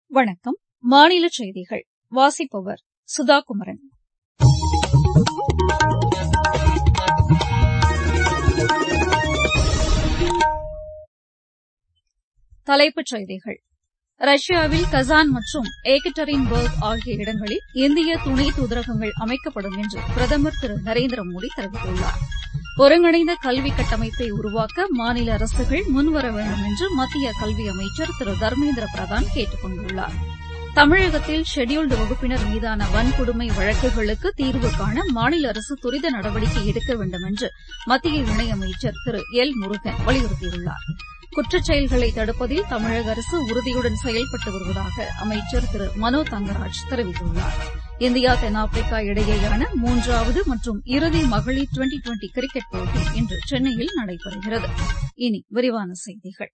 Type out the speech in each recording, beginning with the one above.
வணக்கம் மாநில செய்திகள் வாசிப்பவர் சுதா குமரன் தலைப்புச் செய்திகள் ரஷ்யாவில் கசான் மற்றும் ஏகட்டரின்பர்க் ஆகிய இடங்களில் இந்திய துணை தூதரகங்கள் அமைக்கப்படும் என்று பிரதமர் திரு நரேந்திர மோடி தெரிவித்துள்ளார் ஒருங்கிணைந்த கல்வி கட்டமைப்பை உருவாக்க மாநில அரசுகள் முன்வர வேண்டும் என்று மத்திய கல்வி அமைச்சர் திரு தர்மேந்திர பிரதான் கேட்டுக் கொண்டுள்ளார் தமிழகத்தில் ஷெட்யூல்டு வகுப்பினர் மீதான வன்கொடுமை வழக்குகளுக்கு தீர்வு காண மாநில அரசு துரித நடவடிக்கை எடுக்க வேண்டும் என்று மத்திய இணையமைச்சர் திரு எல் முருகன் வலியுறுத்தியுள்ளார் குற்றச் செயல்களை தடுப்பதில் தமிழக அரசு உறுதியுடன் செயல்பட்டு வருவதாக அமைச்சர் திரு மனோ தங்கராஜ் தெரிவித்துள்ளார் இந்தியா தென்னாப்பிரிக்கா இடையேயான மூன்றாவது மற்றும் இறுதி மகளிர் டுவெண்டி டுவெண்டி கிரிக்கெட் போட்டி இன்று சென்னையில் நடைபெறுகிறது இனி விரிவான செய்திகள்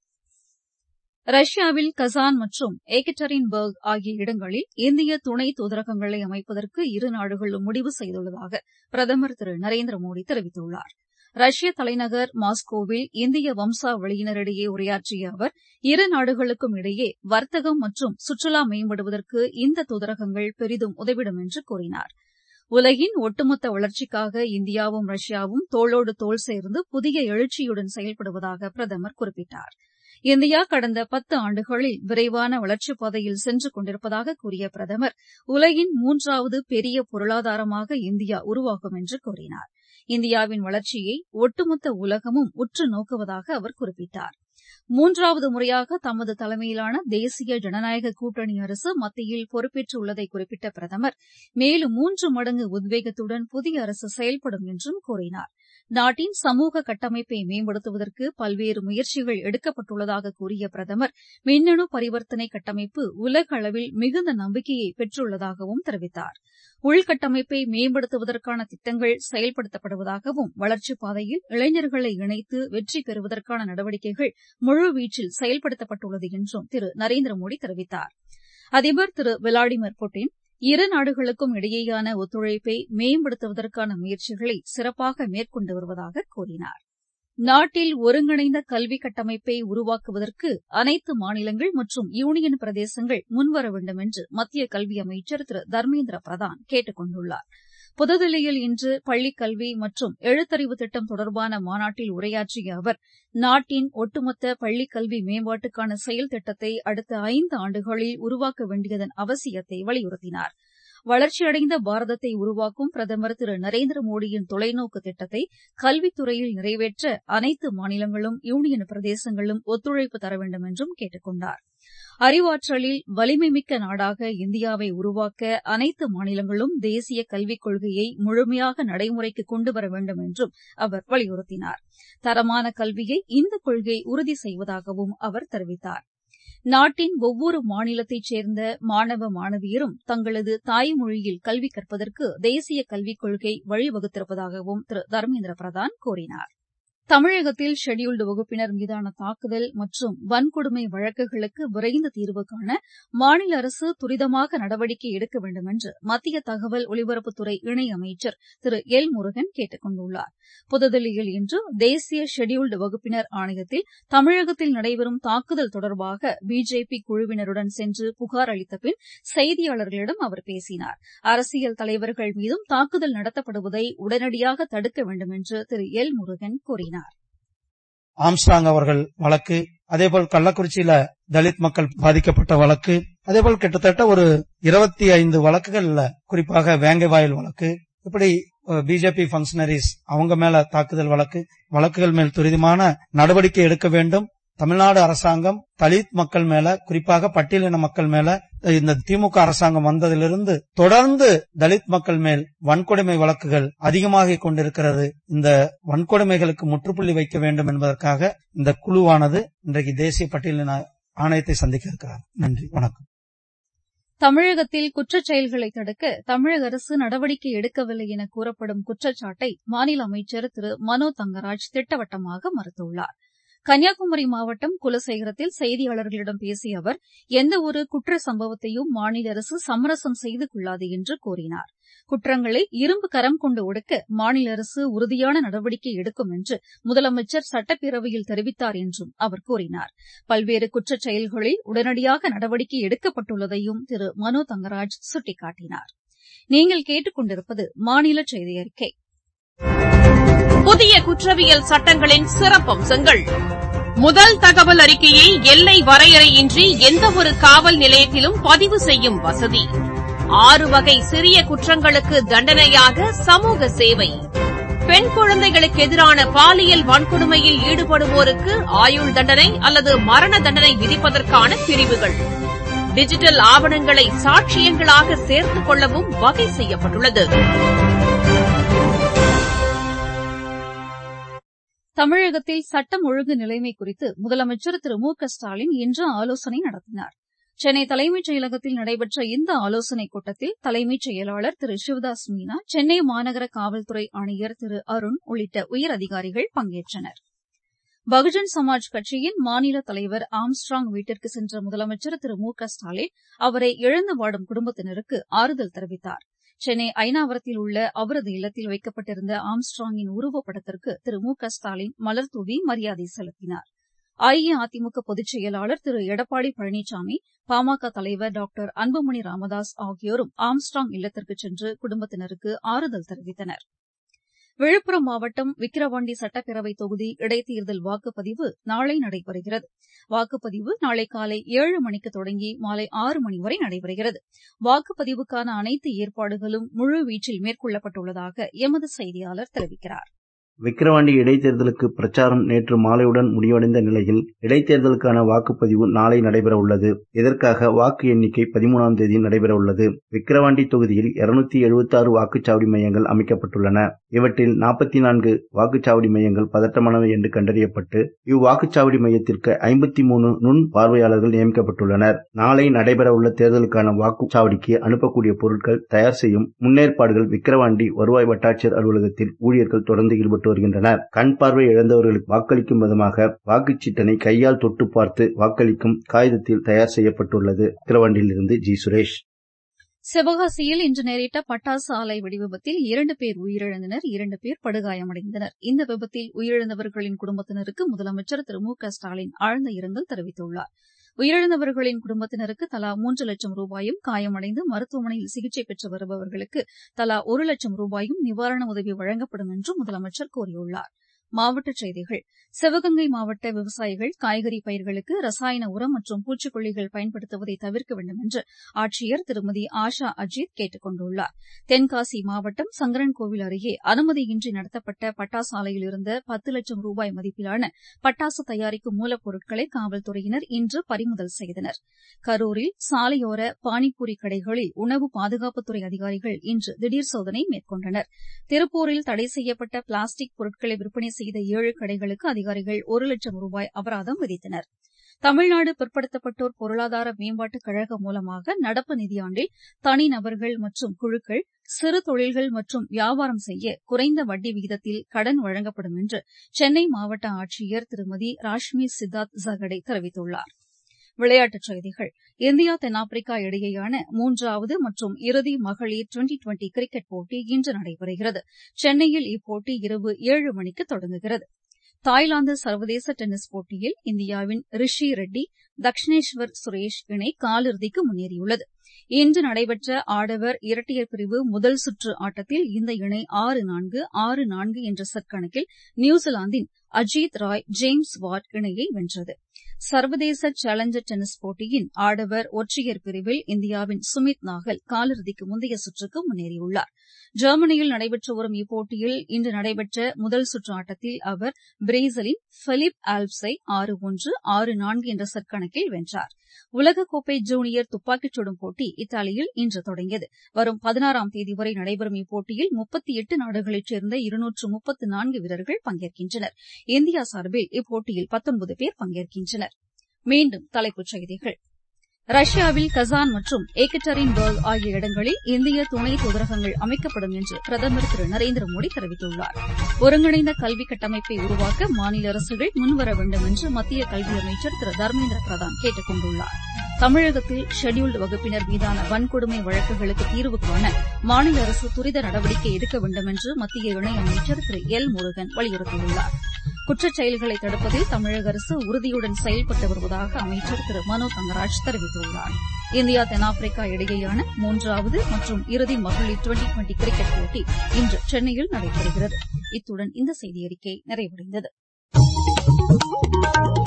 ரஷ்யாவில் கசான் மற்றும் ஏகட்டரின்பர்க் ஆகிய இடங்களில் இந்திய துணை தூதரகங்களை அமைப்பதற்கு இரு நாடுகளும் முடிவு செய்துள்ளதாக பிரதமர் திரு நரேந்திர மோடி தெரிவித்துள்ளார் ரஷ்ய தலைநகர் மாஸ்கோவில் இந்திய வம்சாவளியினரிடையே உரையாற்றிய அவர் இரு நாடுகளுக்கும் இடையே வர்த்தகம் மற்றும் சுற்றுலா மேம்படுவதற்கு இந்த தூதரகங்கள் பெரிதும் உதவிடும் என்று கூறினார் உலகின் ஒட்டுமொத்த வளர்ச்சிக்காக இந்தியாவும் ரஷ்யாவும் தோளோடு தோள் சேர்ந்து புதிய எழுச்சியுடன் செயல்படுவதாக பிரதமர் குறிப்பிட்டார் இந்தியா கடந்த பத்து ஆண்டுகளில் விரைவான வளர்ச்சிப் பாதையில் சென்று கொண்டிருப்பதாக கூறிய பிரதமர் உலகின் மூன்றாவது பெரிய பொருளாதாரமாக இந்தியா உருவாகும் என்று கூறினார் இந்தியாவின் வளர்ச்சியை ஒட்டுமொத்த உலகமும் உற்று நோக்குவதாக அவர் குறிப்பிட்டார் மூன்றாவது முறையாக தமது தலைமையிலான தேசிய ஜனநாயக கூட்டணி அரசு மத்தியில் பொறுப்பேற்றுள்ளதை குறிப்பிட்ட பிரதமர் மேலும் மூன்று மடங்கு உத்வேகத்துடன் புதிய அரசு செயல்படும் என்றும் கூறினார் நாட்டின் சமூக கட்டமைப்பை மேம்படுத்துவதற்கு பல்வேறு முயற்சிகள் எடுக்கப்பட்டுள்ளதாக கூறிய பிரதமர் மின்னணு பரிவர்த்தனை கட்டமைப்பு உலக அளவில் மிகுந்த நம்பிக்கையை பெற்றுள்ளதாகவும் தெரிவித்தார் உள்கட்டமைப்பை மேம்படுத்துவதற்கான திட்டங்கள் செயல்படுத்தப்படுவதாகவும் வளர்ச்சிப் பாதையில் இளைஞர்களை இணைத்து வெற்றி பெறுவதற்கான நடவடிக்கைகள் முழுவீச்சில் செயல்படுத்தப்பட்டுள்ளது என்றும் திரு நரேந்திர மோடி தெரிவித்தார் அதிபர் திரு விளாடிமிர் புட்டின் இரு நாடுகளுக்கும் இடையேயான ஒத்துழைப்பை மேம்படுத்துவதற்கான முயற்சிகளை சிறப்பாக மேற்கொண்டு வருவதாக கூறினார் நாட்டில் ஒருங்கிணைந்த கல்வி கட்டமைப்பை உருவாக்குவதற்கு அனைத்து மாநிலங்கள் மற்றும் யூனியன் பிரதேசங்கள் முன்வர வேண்டும் என்று மத்திய கல்வி அமைச்சர் திரு தர்மேந்திர பிரதான் கேட்டுக் கொண்டுள்ளார் புதுதில்லியில் இன்று பள்ளிக் கல்வி மற்றும் எழுத்தறிவு திட்டம் தொடர்பான மாநாட்டில் உரையாற்றிய அவர் நாட்டின் ஒட்டுமொத்த பள்ளிக் கல்வி மேம்பாட்டுக்கான செயல் திட்டத்தை அடுத்த ஐந்து ஆண்டுகளில் உருவாக்க வேண்டியதன் அவசியத்தை வலியுறுத்தினார் வளர்ச்சியடைந்த பாரதத்தை உருவாக்கும் பிரதமர் திரு நரேந்திர மோடியின் தொலைநோக்கு திட்டத்தை கல்வித்துறையில் நிறைவேற்ற அனைத்து மாநிலங்களும் யூனியன் பிரதேசங்களும் ஒத்துழைப்பு தர வேண்டும் என்றும் கேட்டுக் கொண்டார் அறிவாற்றலில் வலிமைமிக்க நாடாக இந்தியாவை உருவாக்க அனைத்து மாநிலங்களும் தேசிய கல்விக் கொள்கையை முழுமையாக நடைமுறைக்கு கொண்டுவர வேண்டும் என்றும் அவர் வலியுறுத்தினார் தரமான கல்வியை இந்த கொள்கை உறுதி செய்வதாகவும் அவர் தெரிவித்தார் நாட்டின் ஒவ்வொரு மாநிலத்தைச் சேர்ந்த மாணவ மாணவியரும் தங்களது தாய்மொழியில் கல்வி கற்பதற்கு தேசிய கல்விக் கொள்கை வழிவகுத்திருப்பதாகவும் திரு தர்மேந்திர பிரதான் கூறினார் தமிழகத்தில் ஷெட்யூல்டு வகுப்பினர் மீதான தாக்குதல் மற்றும் வன்கொடுமை வழக்குகளுக்கு விரைந்து தீர்வு காண மாநில அரசு துரிதமாக நடவடிக்கை எடுக்க வேண்டும் என்று மத்திய தகவல் ஒலிபரப்புத்துறை இணையமைச்சர் திரு எல் முருகன் கேட்டுக் கொண்டுள்ளார் புதுதில்லியில் இன்று தேசிய ஷெட்யூல்டு வகுப்பினர் ஆணையத்தில் தமிழகத்தில் நடைபெறும் தாக்குதல் தொடர்பாக பிஜேபி குழுவினருடன் சென்று புகார் அளித்த பின் செய்தியாளர்களிடம் அவர் பேசினார் அரசியல் தலைவர்கள் மீதும் தாக்குதல் நடத்தப்படுவதை உடனடியாக தடுக்க வேண்டும் என்று திரு எல் முருகன் கூறினார் ஆம்ஸ்டாங் அவர்கள் வழக்கு அதேபோல் கள்ளக்குறிச்சியில தலித் மக்கள் பாதிக்கப்பட்ட வழக்கு அதேபோல் கிட்டத்தட்ட ஒரு இருபத்தி ஐந்து வழக்குகள்ல குறிப்பாக வேங்கை வாயில் வழக்கு இப்படி பிஜேபி பங்கனரிஸ் அவங்க மேல தாக்குதல் வழக்கு வழக்குகள் மேல் துரிதமான நடவடிக்கை எடுக்க வேண்டும் தமிழ்நாடு அரசாங்கம் தலித் மக்கள் மேல குறிப்பாக பட்டியலின மக்கள் மேல இந்த திமுக அரசாங்கம் வந்ததிலிருந்து தொடர்ந்து தலித் மக்கள் மேல் வன்கொடுமை வழக்குகள் அதிகமாகிக் கொண்டிருக்கிறது இந்த வன்கொடுமைகளுக்கு முற்றுப்புள்ளி வைக்க வேண்டும் என்பதற்காக இந்த குழுவானது இன்றைக்கு தேசிய பட்டியலின ஆணையத்தை சந்திக்க இருக்கிறார் நன்றி வணக்கம் தமிழகத்தில் குற்றச் செயல்களை தடுக்க தமிழக அரசு நடவடிக்கை எடுக்கவில்லை என கூறப்படும் குற்றச்சாட்டை மாநில அமைச்சர் திரு மனோ தங்கராஜ் திட்டவட்டமாக மறுத்துள்ளார் கன்னியாகுமரி மாவட்டம் குலசேகரத்தில் செய்தியாளர்களிடம் பேசிய அவர் எந்தவொரு குற்ற சம்பவத்தையும் மாநில அரசு சமரசம் செய்து கொள்ளாது என்று கூறினார் குற்றங்களை இரும்பு கரம் கொண்டு ஒடுக்க மாநில அரசு உறுதியான நடவடிக்கை எடுக்கும் என்று முதலமைச்சர் சட்டப்பேரவையில் தெரிவித்தார் என்றும் அவர் கூறினார் பல்வேறு குற்றச் செயல்களில் உடனடியாக நடவடிக்கை எடுக்கப்பட்டுள்ளதையும் திரு மனோ தங்கராஜ் சுட்டிக்காட்டினார் நீங்கள் கேட்டுக் கொண்டிருப்பது மாநில செய்தி அறிக்கை புதிய குற்றவியல் சட்டங்களின் சிறப்பம்சங்கள் முதல் தகவல் அறிக்கையை எல்லை வரையறையின்றி எந்தவொரு காவல் நிலையத்திலும் பதிவு செய்யும் வசதி ஆறு வகை சிறிய குற்றங்களுக்கு தண்டனையாக சமூக சேவை பெண் குழந்தைகளுக்கு எதிரான பாலியல் வன்கொடுமையில் ஈடுபடுவோருக்கு ஆயுள் தண்டனை அல்லது மரண தண்டனை விதிப்பதற்கான பிரிவுகள் டிஜிட்டல் ஆவணங்களை சாட்சியங்களாக சேர்த்துக் கொள்ளவும் வகை செய்யப்பட்டுள்ளது தமிழகத்தில் சட்டம் ஒழுங்கு நிலைமை குறித்து முதலமைச்சர் திரு மு க ஸ்டாலின் இன்று ஆலோசனை நடத்தினார் சென்னை தலைமைச் செயலகத்தில் நடைபெற்ற இந்த ஆலோசனைக் கூட்டத்தில் தலைமைச் செயலாளர் திரு சிவதாஸ் மீனா சென்னை மாநகர காவல்துறை ஆணையர் திரு அருண் உள்ளிட்ட உயர் அதிகாரிகள் பங்கேற்றனர் பகுஜன் சமாஜ் கட்சியின் மாநில தலைவர் ஆம்ஸ்ட்ராங் வீட்டிற்கு சென்ற முதலமைச்சர் திரு மு க ஸ்டாலின் அவரை இழந்து வாடும் குடும்பத்தினருக்கு ஆறுதல் தெரிவித்தார் சென்னை ஐநாவரத்தில் உள்ள அவரது இல்லத்தில் வைக்கப்பட்டிருந்த ஆம்ஸ்ட்ராங்கின் உருவப்படத்திற்கு திரு மு க ஸ்டாலின் மலர்தூவி மரியாதை செலுத்தினார் அஇஅதிமுக பொதுச் செயலாளர் திரு எடப்பாடி பழனிசாமி பாமக தலைவர் டாக்டர் அன்புமணி ராமதாஸ் ஆகியோரும் ஆம்ஸ்ட்ராங் இல்லத்திற்கு சென்று குடும்பத்தினருக்கு ஆறுதல் தெரிவித்தனர் விழுப்புரம் மாவட்டம் விக்கிரவாண்டி சட்டப்பேரவைத் தொகுதி இடைத்தேர்தல் வாக்குப்பதிவு நாளை நடைபெறுகிறது வாக்குப்பதிவு நாளை காலை ஏழு மணிக்கு தொடங்கி மாலை ஆறு மணி வரை நடைபெறுகிறது வாக்குப்பதிவுக்கான அனைத்து ஏற்பாடுகளும் முழுவீச்சில் மேற்கொள்ளப்பட்டுள்ளதாக எமது செய்தியாளர் தெரிவிக்கிறார் விக்கிரவாண்டி இடைத்தேர்தலுக்கு பிரச்சாரம் நேற்று மாலையுடன் முடிவடைந்த நிலையில் இடைத்தேர்தலுக்கான வாக்குப்பதிவு நாளை நடைபெற உள்ளது இதற்காக வாக்கு எண்ணிக்கை பதிமூணாம் தேதி நடைபெற உள்ளது விக்கிரவாண்டி தொகுதியில் இருநூத்தி எழுபத்தி ஆறு வாக்குச்சாவடி மையங்கள் அமைக்கப்பட்டுள்ளன இவற்றில் நாற்பத்தி நான்கு வாக்குச்சாவடி மையங்கள் பதற்றமானவை என்று கண்டறியப்பட்டு இவ்வாக்குச்சாவடி மையத்திற்கு ஐம்பத்தி மூணு நுண் பார்வையாளர்கள் நியமிக்கப்பட்டுள்ளனர் நாளை நடைபெற உள்ள தேர்தலுக்கான வாக்குச்சாவடிக்கு அனுப்பக்கூடிய பொருட்கள் தயார் செய்யும் முன்னேற்பாடுகள் விக்கிரவாண்டி வருவாய் வட்டாட்சியர் அலுவலகத்தில் ஊழியர்கள் தொடர்ந்து ஈடுபட்டு வருகின்றனர் கண் பார்வை இழந்தவர்களுக்கு வாக்களிக்கும் விதமாக வாக்குச்சீட்டனை கையால் தொட்டு பார்த்து வாக்களிக்கும் காகிதத்தில் தயார் செய்யப்பட்டுள்ளது விக்கிரவாண்டியிலிருந்து ஜி சுரேஷ் சிவகாசியில் இன்று நேரிட்ட பட்டாசு ஆலை வெடிவிபத்தில் இரண்டு பேர் உயிரிழந்தனர் இரண்டு பேர் படுகாயமடைந்தனர் இந்த விபத்தில் உயிரிழந்தவர்களின் குடும்பத்தினருக்கு முதலமைச்சர் திரு மு க ஸ்டாலின் ஆழ்ந்த இரங்கல் தெரிவித்துள்ளார் உயிரிழந்தவர்களின் குடும்பத்தினருக்கு தலா மூன்று லட்சம் ரூபாயும் காயமடைந்து மருத்துவமனையில் சிகிச்சை பெற்று வருபவர்களுக்கு தலா ஒரு லட்சம் ரூபாயும் நிவாரண உதவி வழங்கப்படும் என்று முதலமைச்சர் கூறியுள்ளார் மாவட்டச் செய்திகள் சிவகங்கை மாவட்ட விவசாயிகள் காய்கறி பயிர்களுக்கு ரசாயன உரம் மற்றும் பூச்சிக்கொல்லிகள் பயன்படுத்துவதை தவிர்க்க வேண்டும் என்று ஆட்சியர் திருமதி ஆஷா அஜித் கேட்டுக் கொண்டுள்ளார் தென்காசி மாவட்டம் சங்கரன்கோவில் அருகே அனுமதியின்றி நடத்தப்பட்ட பட்டாசு ஆலையில் இருந்த பத்து லட்சம் ரூபாய் மதிப்பிலான பட்டாசு தயாரிக்கும் மூலப்பொருட்களை காவல்துறையினர் இன்று பறிமுதல் செய்தனர் கரூரில் சாலையோர பானிபூரி கடைகளில் உணவு பாதுகாப்புத்துறை அதிகாரிகள் இன்று திடீர் சோதனை மேற்கொண்டனர் திருப்பூரில் தடை செய்யப்பட்ட பிளாஸ்டிக் பொருட்களை விற்பனை செய்த ஏழு கடைகளுக்கு அதிகாரிகள் ஒரு லட்சம் ரூபாய் அபராதம் விதித்தனர் தமிழ்நாடு பிற்படுத்தப்பட்டோர் பொருளாதார மேம்பாட்டுக் கழகம் மூலமாக நடப்பு நிதியாண்டில் தனிநபர்கள் மற்றும் குழுக்கள் சிறு தொழில்கள் மற்றும் வியாபாரம் செய்ய குறைந்த வட்டி விகிதத்தில் கடன் வழங்கப்படும் என்று சென்னை மாவட்ட ஆட்சியர் திருமதி ராஷ்மி சித்தார்த் ஜகடே தெரிவித்துள்ளார் விளையாட்டுச் செய்திகள் இந்தியா தென்னாப்பிரிக்கா இடையேயான மூன்றாவது மற்றும் இறுதி மகளிர் டுவெண்டி டுவெண்டி கிரிக்கெட் போட்டி இன்று நடைபெறுகிறது சென்னையில் இப்போட்டி இரவு ஏழு மணிக்கு தொடங்குகிறது தாய்லாந்து சர்வதேச டென்னிஸ் போட்டியில் இந்தியாவின் ரிஷி ரெட்டி தக்ஷினேஸ்வர் சுரேஷ் இணை காலிறுதிக்கு முன்னேறியுள்ளது இன்று நடைபெற்ற ஆடவர் இரட்டையர் பிரிவு முதல் சுற்று ஆட்டத்தில் இந்த இணை ஆறு நான்கு ஆறு நான்கு என்ற செட் கணக்கில் நியூசிலாந்தின் அஜீத் ராய் ஜேம்ஸ் வாட் இணையை வென்றது சர்வதேச சேலஞ்சர் டென்னிஸ் போட்டியின் ஆடவர் ஒற்றையர் பிரிவில் இந்தியாவின் சுமித் நாகல் காலிறுதிக்கு முந்தைய சுற்றுக்கு முன்னேறியுள்ளார் ஜெர்மனியில் நடைபெற்று வரும் இப்போட்டியில் இன்று நடைபெற்ற முதல் சுற்று ஆட்டத்தில் அவர் பிரேசிலின் பிலிப் ஆல்ப்ஸை ஆறு ஒன்று ஆறு நான்கு என்ற செட் கணக்கில் வென்றார் உலகக்கோப்பை ஜூனியர் துப்பாக்கிச் சுடும் போட்டி இத்தாலியில் இன்று தொடங்கியது வரும் பதினாறாம் தேதி வரை நடைபெறும் இப்போட்டியில் முப்பத்தி எட்டு நாடுகளைச் சேர்ந்த இருநூற்று முப்பத்து நான்கு வீரர்கள் பங்கேற்கின்றனர் இந்தியா சார்பில் இப்போட்டியில் பத்தொன்பது பேர் பங்கேற்கின்றனர் மீண்டும் தலைப்புச் செய்திகள் ரஷ்யாவில் கசான் மற்றும் ஏக்கட்டரின்பர்க் ஆகிய இடங்களில் இந்திய துணை தூதரகங்கள் அமைக்கப்படும் என்று பிரதமர் திரு நரேந்திர மோடி தெரிவித்துள்ளார் ஒருங்கிணைந்த கல்வி கட்டமைப்பை உருவாக்க மாநில அரசுகள் முன்வர வேண்டும் என்று மத்திய கல்வி அமைச்சர் திரு தர்மேந்திர பிரதான் கேட்டுக் கொண்டுள்ளார் தமிழகத்தில் ஷெட்யூல்டு வகுப்பினர் மீதான வன்கொடுமை வழக்குகளுக்கு தீர்வு காண மாநில அரசு துரித நடவடிக்கை எடுக்க வேண்டும் என்று மத்திய இணையமைச்சர் திரு எல் முருகன் வலியுறுத்தியுள்ளார் குற்றச் செயல்களை தடுப்பதில் தமிழக அரசு உறுதியுடன் செயல்பட்டு வருவதாக அமைச்சர் திரு மனோ தங்கராஜ் தெரிவித்துள்ளார் இந்தியா தென்னாப்பிரிக்கா இடையேயான மூன்றாவது மற்றும் இறுதி மகளிர் டுவெண்டி டுவெண்டி கிரிக்கெட் போட்டி இன்று சென்னையில் நடைபெறுகிறது இத்துடன் இந்த செய்தியறிக்கை நிறைவடைந்தது